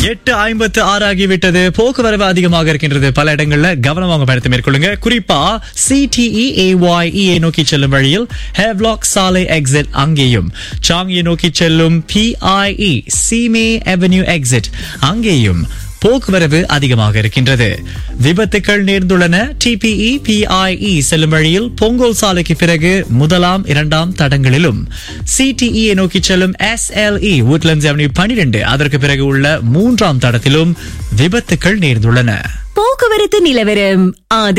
எட்டு ஐம்பத்து ஆறு ஆகிவிட்டது போக்குவரவு அதிகமாக இருக்கின்றது பல இடங்கள்ல கவனமாக பயணத்தை மேற்கொள்ளுங்க குறிப்பா சிடிஇ ஏஒய்இஏ நோக்கி செல்லும் வழியில் ஹேவ்லாக் சாலை எக்ஸிட் அங்கேயும் சாங்கியை நோக்கி செல்லும் பிஐஇ சீமே அவென்யூ எக்ஸிட் அங்கேயும் போக்குவரவு அதிகமாக இருக்கின்றது விபத்துக்கள் நேர்ந்துள்ளன டிபிஇ பிஐஇ செல்லும் வழியில் பொங்கல் சாலைக்கு பிறகு முதலாம் இரண்டாம் தடங்களிலும் சிடிஇ நோக்கி செல்லும் எஸ்எல்இ woodlands அவென்யூ பனிரெண்டு அதற்கு பிறகு உள்ள மூன்றாம் தடத்திலும் விபத்துக்கள் நேர்ந்துள்ளன போக்குவரத்து நிலவரம் ஆதரவு